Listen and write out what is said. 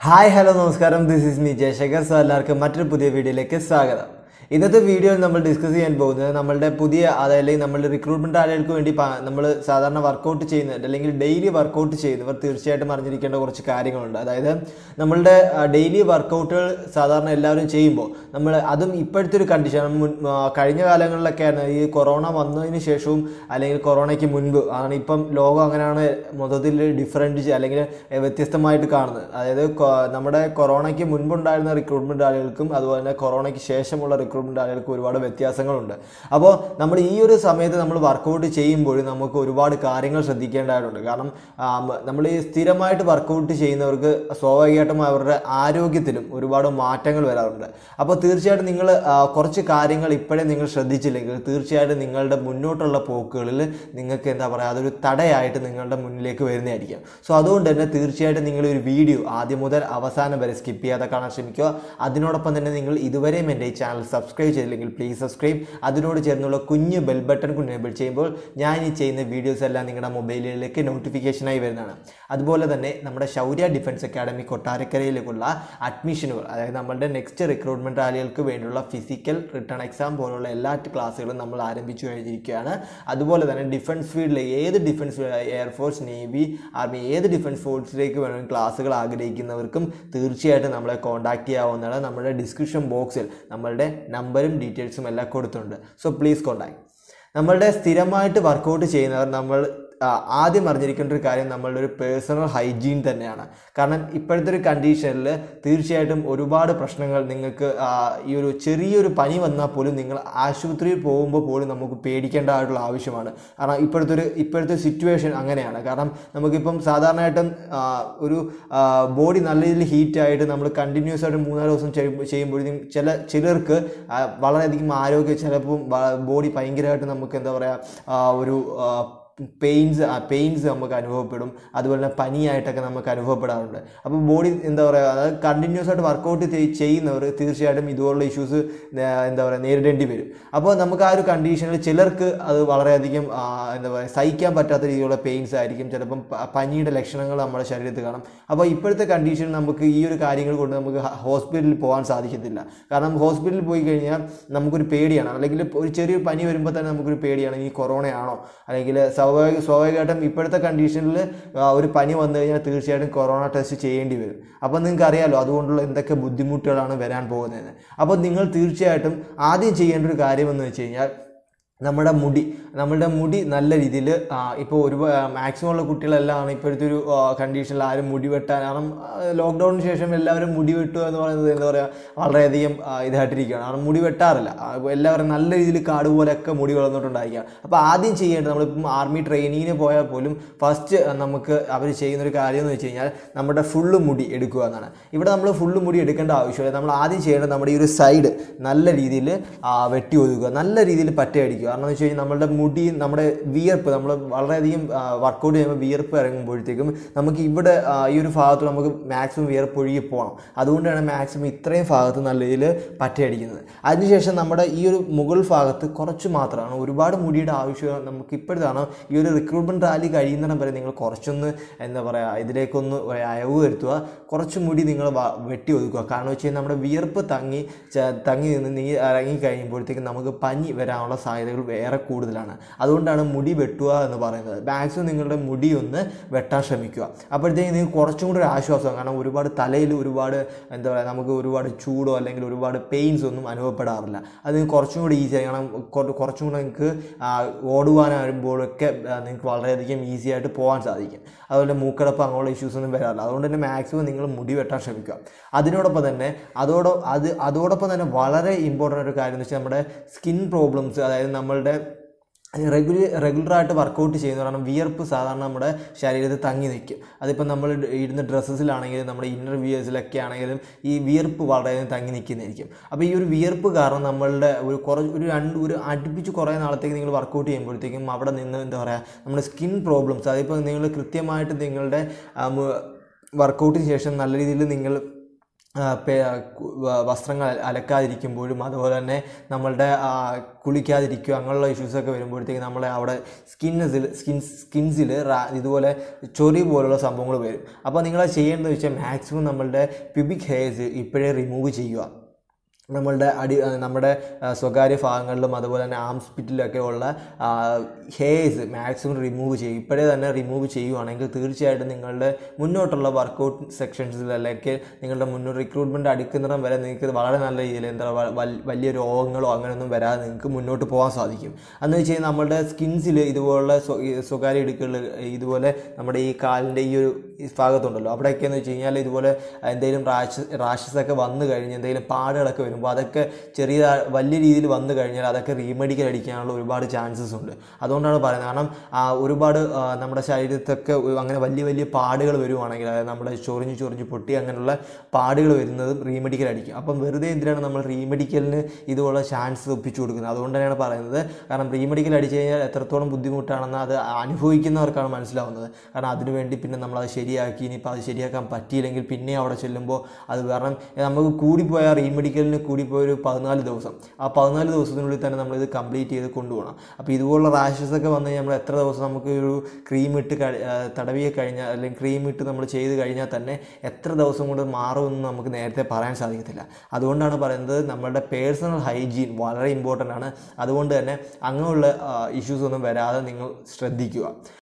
hi hello നമസ്കാരം this is me Jayasekhar so എല്ലാവർക്കും മറ്റൊരു പുതിയ വീഡിയോയിലേക്ക് സ്വാഗതം ഇന്നത്തെ വീഡിയോയിൽ നമ്മൾ ഡിസ്കസ് ചെയ്യാൻ പോകുന്നത് നമ്മളുടെ പുതിയ അതായത് നമ്മളുടെ റിക്രൂട്ട്മെന്റ് ആളുകൾക്ക് വേണ്ടി നമ്മൾ സാധാരണ വർക്കൗട്ട് ചെയ്യുന്നുണ്ട് അല്ലെങ്കിൽ ഡെയിലി വർക്കൗട്ട് ചെയ്യുന്നവർ തീർച്ചയായിട്ടും അറിഞ്ഞിരിക്കേണ്ട കുറച്ച് കാര്യങ്ങളുണ്ട് അതായത് നമ്മളുടെ ഡെയിലി വർക്കൗട്ടുകൾ സാധാരണ എല്ലാവരും ചെയ്യുമ്പോൾ നമ്മൾ അതും ഇപ്പോഴത്തെ ഒരു കണ്ടീഷൻ മുൻ ആ, കഴിഞ്ഞ കാലങ്ങളിലൊക്കെയാണ് ഈ കൊറോണ വന്നതിന് ശേഷവും അല്ലെങ്കിൽ കൊറോണയ്ക്ക് മുൻപ് ആണ് ഇപ്പം ലോകം അങ്ങനെയാണ് മൊത്തത്തിൽ ഡിഫറൻറ്റ് അല്ലെങ്കിൽ വ്യത്യസ്തമായിട്ട് കാണുന്നത് അതായത് കൊ- നമ്മുടെ കൊറോണയ്ക്ക് മുൻപുണ്ടായിരുന്ന റിക്രൂട്ട്മെന്റ് ആളുകൾക്കും അതുപോലെ തന്നെ കൊറോണയ്ക്ക് ശേഷമുള്ള റിക്രൂട്ട്മെന്റ് ആളുകൾക്കും ഒരുപാട് വ്യത്യാസങ്ങളുണ്ട് അപ്പോൾ നമ്മൾ ഈ ഒരു സമയത്ത് നമ്മൾ വർക്കൗട്ട് ചെയ്യുമ്പോൾ നമുക്ക് ഒരുപാട് കാര്യങ്ങൾ ശ്രദ്ധിക്കേണ്ടതായിട്ടുണ്ട് കാരണം നമ്മൾ ഈ സ്ഥിരമായിട്ട് വർക്കൗട്ട് ചെയ്യുന്നവർക്ക് സ്വാഭാവികമായിട്ടും അവരുടെ ആരോഗ്യത്തിലും ഒരുപാട് മാറ്റങ്ങൾ വരാറുണ്ട് അപ്പോൾ തീർച്ചയായിട്ടും നിങ്ങൾ കുറച്ച് കാര്യങ്ങൾ ഇപ്പോഴേ നിങ്ങൾ ശ്രദ്ധിച്ചില്ലെങ്കിൽ തീർച്ചയായിട്ടും നിങ്ങളുടെ മുന്നോട്ടുള്ള പോക്കുകളിൽ നിങ്ങൾക്ക് എന്താ പറയുക അതൊരു തടയായിട്ട് നിങ്ങളുടെ മുന്നിലേക്ക് വരുന്നതായിരിക്കും സോ അതുകൊണ്ട് തന്നെ തീർച്ചയായിട്ടും നിങ്ങൾ ഒരു വീഡിയോ ആദ്യം മുതൽ അവസാനം വരെ സ്കിപ്പ് ചെയ്യാതെ കാണാൻ ശ്രമിക്കുക അതിനോടൊപ്പം തന്നെ നിങ്ങൾ ഇതുവരെയും എൻ്റെ ഈ ചാനൽ സബ്സ്ക്രൈബ് ചെയ്തില്ലെങ്കിൽ പ്ലീസ് സബ്സ്ക്രൈബ് അതിനോട് ചേർന്നുള്ള കുഞ്ഞ് ബെൽ ബട്ടൺ എനേബിൾ ചെയ്യുമ്പോൾ ഞാൻ ഈ ചെയ്യുന്ന വീഡിയോസ് എല്ലാം നിങ്ങളുടെ മൊബൈലിലേക്ക് നോട്ടിഫിക്കേഷനായി വരുന്നതാണ് അതുപോലെ തന്നെ നമ്മുടെ ശൗര്യ ഡിഫൻസ് അക്കാഡമി കൊട്ടാരക്കരയിലേക്കുള്ള അഡ്മിഷനുകൾ അതായത് നമ്മളുടെ നെക്സ്റ്റ് റിക്രൂട്ട്മെൻറ്റ് റാലികൾക്ക് വേണ്ടിയുള്ള ഫിസിക്കൽ റിട്ടേൺ എക്സാം പോലുള്ള എല്ലാ ക്ലാസ്സുകളും നമ്മൾ ആരംഭിച്ചു കഴിഞ്ഞിരിക്കുകയാണ് അതുപോലെ തന്നെ ഡിഫൻസ് ഫീൽഡിലെ ഏത് ഡിഫൻസ് എയർഫോഴ്സ് നേവി ആർമി ഏത് ഡിഫൻസ് ഫോഴ്സിലേക്ക് വേണമെങ്കിൽ ക്ലാസ്സുകൾ ആഗ്രഹിക്കുന്നവർക്കും തീർച്ചയായിട്ടും നമ്മളെ കോൺടാക്ട് ചെയ്യാവുന്നതാണ് നമ്മുടെ ഡിസ്ക്രിപ്ഷൻ ബോക്സിൽ നമ്മളുടെ നമ്പറും ഡീറ്റെയിൽസും എല്ലാം കൊടുത്തിട്ടുണ്ട് സോ പ്ലീസ് കോൺടാക്ട് നമ്മളുടെ സ്ഥിരമായിട്ട് വർക്കൗട്ട് ചെയ്യുന്നവർ നമ്മൾ ആ, ആദ്യം അറിഞ്ഞിരിക്കേണ്ട ഒരു കാര്യം നമ്മളുടെ ഒരു പേഴ്സണൽ ഹൈജീൻ തന്നെയാണ് കാരണം ഇപ്പോഴത്തെ ഒരു കണ്ടീഷനിൽ തീർച്ചയായിട്ടും ഒരുപാട് പ്രശ്നങ്ങൾ നിങ്ങൾക്ക് ആ, ഈ ഒരു ചെറിയൊരു പനി വന്നാൽ പോലും നിങ്ങൾ ആശുപത്രിയിൽ പോകുമ്പോൾ പോലും നമുക്ക് പേടിക്കേണ്ടതായിട്ടുള്ള ആവശ്യമാണ് കാരണം ഇപ്പോഴത്തെ ഒരു ഇപ്പോഴത്തെ സിറ്റുവേഷൻ അങ്ങനെയാണ് കാരണം നമുക്കിപ്പം സാധാരണയായിട്ടും ആ, ഒരു ബോഡി നല്ല രീതിയിൽ ഹീറ്റ് ആയിട്ട് നമ്മൾ കണ്ടിന്യൂസ് ആയിട്ട് മൂന്നാല് ദിവസം ചെയ്യുമ്പോൾ ചെയ്യുമ്പോഴത്തേക്കും ചില ചിലർക്ക് ആ, വളരെയധികം ആരോഗ്യം ചിലപ്പം ബോഡി ഭയങ്കരമായിട്ട് നമുക്ക് എന്താ പറയുക ഒരു ആ, പെയിൻസ് പെയിൻസ് നമുക്ക് അനുഭവപ്പെടും അതുപോലെ തന്നെ പനിയായിട്ടൊക്കെ നമുക്ക് അനുഭവപ്പെടാറുണ്ട് അപ്പോൾ ബോഡി എന്താ പറയുക അതായത് കണ്ടിന്യൂസ് ആയിട്ട് വർക്കൗട്ട് ചെയ്യുന്നവർ തീർച്ചയായിട്ടും ഇതുപോലുള്ള ഇഷ്യൂസ് എന്താ പറയുക നേരിടേണ്ടി വരും അപ്പോൾ നമുക്ക് ആ ഒരു കണ്ടീഷനിൽ ചിലർക്ക് അത് വളരെയധികം ആ, എന്താ പറയുക സഹിക്കാൻ പറ്റാത്ത രീതിയിലുള്ള പെയിൻസ് ആയിരിക്കും ചിലപ്പം പ- പനിയുടെ ലക്ഷണങ്ങൾ നമ്മുടെ ശരീരത്തിൽ കാണും അപ്പോൾ ഇപ്പോഴത്തെ കണ്ടീഷനിൽ നമുക്ക് ഈ ഒരു കാര്യങ്ങൾ കൊണ്ട് നമുക്ക് ഹ- ഹോസ്പിറ്റലിൽ പോകാൻ സാധിക്കത്തില്ല കാരണം ഹോസ്പിറ്റലിൽ പോയി കഴിഞ്ഞാൽ നമുക്കൊരു പേടിയാണ് അല്ലെങ്കിൽ ഒരു ചെറിയ പനി വരുമ്പോൾ തന്നെ നമുക്കൊരു പേടിയാണ് ഈ കൊറോണയാണോ അല്ലെങ്കിൽ സ്വാഭാവിക സ്വാഭാവികമായിട്ടും ഇപ്പോഴത്തെ കണ്ടീഷനിൽ ഒരു പനി വന്നു കഴിഞ്ഞാൽ തീർച്ചയായിട്ടും കൊറോണ ടെസ്റ്റ് ചെയ്യേണ്ടി വരും അപ്പോൾ നിങ്ങൾക്ക് അറിയാലോ അതുകൊണ്ടുള്ള എന്തൊക്കെ ബുദ്ധിമുട്ടുകളാണ് വരാൻ പോകുന്നത് അപ്പോൾ നിങ്ങൾ തീർച്ചയായിട്ടും ആദ്യം ചെയ്യേണ്ട ഒരു കാര്യമെന്ന് വെച്ച് കഴിഞ്ഞാൽ നമ്മുടെ മുടി നമ്മളുടെ മുടി നല്ല രീതിയിൽ ഇപ്പോൾ ഒരു മാക്സിമം ഉള്ള കുട്ടികളെല്ലാം ഇപ്പോഴത്തെ ഒരു കണ്ടീഷനിൽ ആരും മുടി വെട്ടാൻ കാരണം ലോക്ക്ഡൗണിന് ശേഷം എല്ലാവരും മുടി വെട്ടുക എന്ന് പറയുന്നത് എന്താ പറയുക വളരെയധികം ആ, ഇതായിട്ടിരിക്കുകയാണ് കാരണം മുടി വെട്ടാറില്ല ആ, എല്ലാവരും നല്ല രീതിയിൽ കാട് പോലെയൊക്കെ മുടി വളർന്നിട്ടുണ്ടായിരിക്കാം അപ്പോൾ ആദ്യം ചെയ്യേണ്ടത് നമ്മളിപ്പം ആർമി ട്രെയിനിങ്ങിന് പോയാൽ പോലും ഫസ്റ്റ് നമുക്ക് അവർ ചെയ്യുന്ന ഒരു കാര്യം എന്ന് വെച്ച് കഴിഞ്ഞാൽ നമ്മുടെ ഫുള്ള് മുടി എടുക്കുക എന്നാണ് ഇവിടെ നമ്മൾ ഫുള്ള് മുടി എടുക്കേണ്ട ആവശ്യമില്ല നമ്മൾ ആദ്യം ചെയ്യേണ്ടത് നമ്മുടെ ഈ ഒരു സൈഡ് നല്ല രീതിയിൽ വെട്ടി ഒതുക്കുക നല്ല രീതിയിൽ പറ്റയടിക്കുക കാരണം എന്ന് വെച്ച് കഴിഞ്ഞാൽ നമ്മുടെ മുടി നമ്മുടെ വിയർപ്പ് നമ്മൾ വളരെയധികം വർക്കൗട്ട് ചെയ്യുമ്പോൾ വിയർപ്പ് ഇറങ്ങുമ്പോഴത്തേക്കും നമുക്ക് ഇവിടെ ആ, ഈ ഒരു ഭാഗത്ത് നമുക്ക് മാക്സിമം വിയർപ്പ് ഒഴുകി പോകണം അതുകൊണ്ടാണ് മാക്സിമം ഇത്രയും ഭാഗത്ത് നല്ല രീതിയിൽ പറ്റയടിക്കുന്നത് അതിനുശേഷം നമ്മുടെ ഈ ഒരു മുകൾ ഭാഗത്ത് കുറച്ച് മാത്രമാണ് ഒരുപാട് മുടിയുടെ ആവശ്യം നമുക്ക് ഇപ്പോഴത്താണ് ഈ ഒരു റിക്രൂട്ട്മെൻറ്റ് റാലി കഴിയുന്നിടം വരെ നിങ്ങൾ കുറച്ചൊന്ന് എന്താ പറയുക ഇതിലേക്കൊന്ന് ഒരു അയവ് വരുത്തുക കുറച്ച് മുടി നിങ്ങൾ വ- വെട്ടി ഒതുക്കുക കാരണം വെച്ച് കഴിഞ്ഞാൽ നമ്മുടെ വിയർപ്പ് തങ്ങി ച- തങ്ങി നിന്ന് നീ ഇറങ്ങി കഴിയുമ്പോഴത്തേക്കും നമുക്ക് പനി വരാനുള്ള സാധ്യതകൾ വേറെ കൂടുതലാണ് അതുകൊണ്ടാണ് മുടി വെട്ടുക എന്ന് പറയുന്നത് മാക്സിമം നിങ്ങളുടെ മുടി ഒന്ന് വെട്ടാൻ ശ്രമിക്കുക അപ്പോഴത്തേക്കും നിങ്ങൾക്ക് കുറച്ചും കൂടി ഒരു ആശ്വാസം കാരണം ഒരുപാട് തലയിൽ ഒരുപാട് എന്താ പറയുക നമുക്ക് ഒരുപാട് ചൂടോ അല്ലെങ്കിൽ ഒരുപാട് പെയിൻസ് ഒന്നും അനുഭവപ്പെടാറില്ല അത് നിങ്ങൾക്ക് കുറച്ചും കൂടി ഈസി ആയി കാരണം കുറ- കുറച്ചും കൂടെ നിങ്ങൾക്ക് ആ, ഓടുവാനാകുമ്പോഴൊക്കെ ആ, നിങ്ങൾക്ക് വളരെയധികം ഈസി ആയിട്ട് പോകാൻ സാധിക്കും അതുപോലെ മൂക്കടപ്പ് അങ്ങനെയുള്ള ഇഷ്യൂസ് ഒന്നും വരാറില്ല അതുകൊണ്ട് തന്നെ മാക്സിമം നിങ്ങൾ മുടി വെട്ടാൻ ശ്രമിക്കുക അതിനോടൊപ്പം തന്നെ അതോടൊ അത് അതോടൊപ്പം തന്നെ വളരെ ഇമ്പോർട്ടൻ്റ് ഒരു കാര്യം എന്ന് വെച്ചാൽ നമ്മുടെ സ്കിൻ പ്രോബ്ലംസ് അതായത് നമ്മളുടെ റെഗുലർ റെഗുലറായിട്ട് വർക്കൗട്ട് ചെയ്യുന്നതാണ് വിയർപ്പ് സാധാരണ നമ്മുടെ ശരീരത്തിൽ തങ്ങി നിൽക്കും അതിപ്പോൾ നമ്മൾ ഇടുന്ന ഡ്രസ്സസിലാണെങ്കിലും നമ്മുടെ ഇന്നർ വിയേഴ്സിലൊക്കെ ആണെങ്കിലും ഈ വിയർപ്പ് വളരെയധികം തങ്ങി നിൽക്കുന്നതായിരിക്കും അപ്പോൾ ഈ ഒരു വിയർപ്പ് കാരണം നമ്മളുടെ ഒരു കുറ ഒരു രണ്ട് ഒരു അടുപ്പിച്ച് കുറേ നാളത്തേക്ക് നിങ്ങൾ വർക്കൗട്ട് ചെയ്യുമ്പോഴത്തേക്കും അവിടെ നിന്ന് എന്താ പറയുക നമ്മുടെ സ്കിൻ പ്രോബ്ലംസ് അതിപ്പോൾ നിങ്ങൾ കൃത്യമായിട്ട് നിങ്ങളുടെ വർക്കൗട്ടിന് ശേഷം നല്ല രീതിയിൽ നിങ്ങൾ ആ, പേ- കു- വ- വസ്ത്രങ്ങൾ അലക്കാതിരിക്കുമ്പോഴും അതുപോലെ തന്നെ നമ്മളുടെ ആ, കുളിക്കാതിരിക്കുക അങ്ങനെയുള്ള ഇഷ്യൂസൊക്കെ വരുമ്പോഴത്തേക്ക് നമ്മളെ അവിടെ സ്കിന്നസിൽ സ്കിൻ സ്കിൻസിൽ ഇതുപോലെ ചൊറി പോലുള്ള സംഭവങ്ങൾ വരും അപ്പോൾ നിങ്ങൾ ചെയ്യേണ്ടത് വെച്ചാൽ മാക്സിമം നമ്മളുടെ പ്യൂബിക് ഹെയർസ് ഇപ്പോഴേ റിമൂവ് ചെയ്യുക നമ്മളുടെ അടി ആ, നമ്മുടെ ആ, സ്വകാര്യ ഭാഗങ്ങളിലും അതുപോലെ തന്നെ ആംസ്പിറ്റിലൊക്കെ ഉള്ള ഹെയർസ് മാക്സിമം റിമൂവ് ചെയ്യും ഇപ്പോഴേ തന്നെ റിമൂവ് ചെയ്യുവാണെങ്കിൽ തീർച്ചയായിട്ടും നിങ്ങളുടെ മുന്നോട്ടുള്ള വർക്കൗട്ട് സെക്ഷൻസിൽ അല്ലെങ്കിൽ നിങ്ങളുടെ മുന്നോട്ട് റിക്രൂട്ട്മെൻറ്റ് അടുക്കുന്നിടം വരെ നിങ്ങൾക്ക് വളരെ നല്ല രീതിയിൽ എന്താ വ- വൽ- വലിയ രോഗങ്ങളോ അങ്ങനെയൊന്നും വരാതെ നിങ്ങൾക്ക് മുന്നോട്ട് പോകാൻ സാധിക്കും എന്ന് വെച്ച് കഴിഞ്ഞാൽ നമ്മുടെ സ്കിൻസിൽ ഇതുപോലുള്ള സ്വ- ഈ സ്വകാര്യ ഇടുക്കുകൾ ഇതുപോലെ നമ്മുടെ ഈ കാലിൻ്റെ ഈ ഒരു ഈ ഭാഗത്തുണ്ടല്ലോ അവിടെയൊക്കെ എന്ന് വെച്ച് കഴിഞ്ഞാൽ ഇതുപോലെ എന്തെങ്കിലും റാഷ് റാഷസ് ഒക്കെ വന്നു കഴിഞ്ഞ് എന്തെങ്കിലും പാടുകളൊക്കെ വരുമ്പോൾ അതൊക്കെ ചെറിയ വലിയ രീതിയിൽ വന്നു കഴിഞ്ഞാൽ അതൊക്കെ റീമെഡിക്കൽ അടിക്കാനുള്ള ഒരുപാട് ചാൻസസ് ഉണ്ട് അതുകൊണ്ടാണ് പറയുന്നത് കാരണം ആ, ഒരുപാട് ആ, നമ്മുടെ ശരീരത്തൊക്കെ ഒരു- അങ്ങനെ വലിയ വലിയ പാടുകൾ വരുവാണെങ്കിൽ അതായത് നമ്മുടെ ചൊറിഞ്ഞ് ചൊറിഞ്ഞ് പൊട്ടി അങ്ങനെയുള്ള പാടുകൾ വരുന്നതും റീമെഡിക്കൽ അടിക്കും അപ്പം വെറുതെ എന്തിനാണ് നമ്മൾ റീമെഡിക്കലിന് ഇതുപോലെ ചാൻസ് ഒപ്പിച്ചു കൊടുക്കുന്നത് അതുകൊണ്ട് തന്നെയാണ് പറയുന്നത് കാരണം റീമെഡിക്കൽ അടിച്ചു കഴിഞ്ഞാൽ എത്രത്തോളം ബുദ്ധിമുട്ടാണെന്ന് അത് അനുഭവിക്കുന്നവർക്കാണ് മനസ്സിലാവുന്നത് കാരണം അതിനുവേണ്ടി പിന്നെ നമ്മളത് ശരിയാക്കി ഇനിയിപ്പോൾ അത് ശരിയാക്കാൻ പറ്റിയില്ലെങ്കിൽ പിന്നെ അവിടെ ചെല്ലുമ്പോൾ അത് കാരണം നമുക്ക് കൂടിപ്പോയ റീമെഡിക്കലിന് കൂടിപ്പോയ ഒരു പതിനാല് ദിവസം ആ പതിനാല് ദിവസത്തിനുള്ളിൽ തന്നെ നമ്മളിത് കംപ്ലീറ്റ് ചെയ്ത് കൊണ്ടുപോകണം അപ്പോൾ ഇതുപോലുള്ള റാഷസ് ഒക്കെ വന്നു കഴിഞ്ഞാൽ നമ്മൾ എത്ര ദിവസം നമുക്ക് ഒരു ക്രീം ഇട്ട് കഴി ആ, തടവിയെ കഴിഞ്ഞാൽ അല്ലെങ്കിൽ ക്രീം ഇട്ട് നമ്മൾ ചെയ്ത് കഴിഞ്ഞാൽ തന്നെ എത്ര ദിവസം കൊണ്ട് മാറുമെന്ന് നമുക്ക് നേരത്തെ പറയാൻ സാധിക്കത്തില്ല അതുകൊണ്ടാണ് പറയുന്നത് നമ്മളുടെ പേഴ്സണൽ ഹൈജീൻ വളരെ ഇമ്പോർട്ടൻ്റ് ആണ് അതുകൊണ്ട് തന്നെ അങ്ങനെയുള്ള ഇഷ്യൂസ് ഒന്നും വരാതെ നിങ്ങൾ ശ്രദ്ധിക്കുക